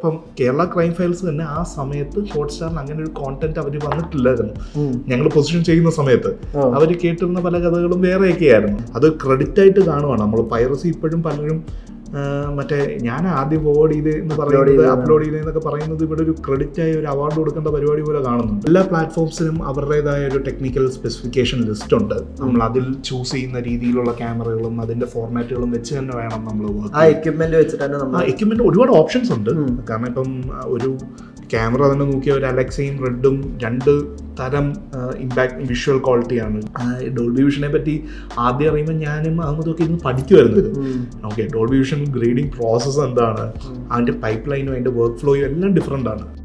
ഇപ്പം Kerala crime files തന്നെ ആ സമയത്ത് ഹോട്ട്സ്റ്റാറിൽ അങ്ങനെ ഒരു കോണ്ടന്റ് അവർ വന്നിട്ടില്ലായിരുന്നു ഞങ്ങൾ പൊസിഷൻ ചെയ്യുന്ന സമയത്ത് ആ. അവർ കേട്ടിരുന്ന പല കഥകളും വേറെയൊക്കെ ആയിരുന്നു അത് ക്രെഡിറ്റ് ആയിട്ട് കാണുവാണ് നമ്മൾ പൈറസി ഇപ്പോഴും പലരും ആ, മറ്റേ ഞാൻ ആദ്യം ഫോർവേഡ് ചെയ്ത് എന്ന് പറയുന്നത് ചെയ്തതാണ്. അപ്ലോഡ് ചെയ്തെന്നൊക്കെ പറയുന്നത് ഇവിടെ ഒരു ക്രെഡിറ്റ് ആയ ഒരു അവാർഡ് കൊടുക്കേണ്ട പരിപാടി പോലെ കാണുന്നുണ്ട് എല്ലാ പ്ലാറ്റ്ഫോംസിനും അവരുടേതായ ഒരു ടെക്നിക്കൽ സ്പെസിഫിക്കേഷൻ ലിസ്റ്റ് ഉണ്ട് നമ്മൾ അതിൽ ചൂസ് ചെയ്യുന്ന രീതിയിലുള്ള ക്യാമറകളും അതിന്റെ ഫോർമാറ്റുകളും വെച്ച് തന്നെ വേണം നമ്മൾ ആ എക്യുപ്മെന്റ് വെച്ചിട്ട് തന്നെ നമ്മൾ എക്യുപ്മെന്റ് ഒരുപാട് ഓപ്ഷൻസ് ഉണ്ട് ഉം. കാരണം ഇപ്പം ആ, ഒരു ക്യാമറ തന്നെ നോക്കിയ ഒരു അലക്സയും റെഡും രണ്ട് തരം ഇമ്പാക്ട് വിഷ്വൽ ക്വാളിറ്റിയാണ് ഡോൾബി വിഷനെ പറ്റി ആദ്യം അറിയുമ്പോൾ ഞാനും അഹമ്മദൊക്കെ ഇരുന്ന് പഠിക്കുമായിരുന്നത് okay Dolby vision grading process എന്താണ് അതിൻ്റെ പൈപ്പ് ലൈനും അതിൻ്റെ വർക്ക് ഫ്ലോയും എല്ലാം ഡിഫറെൻ്റ് ആണ്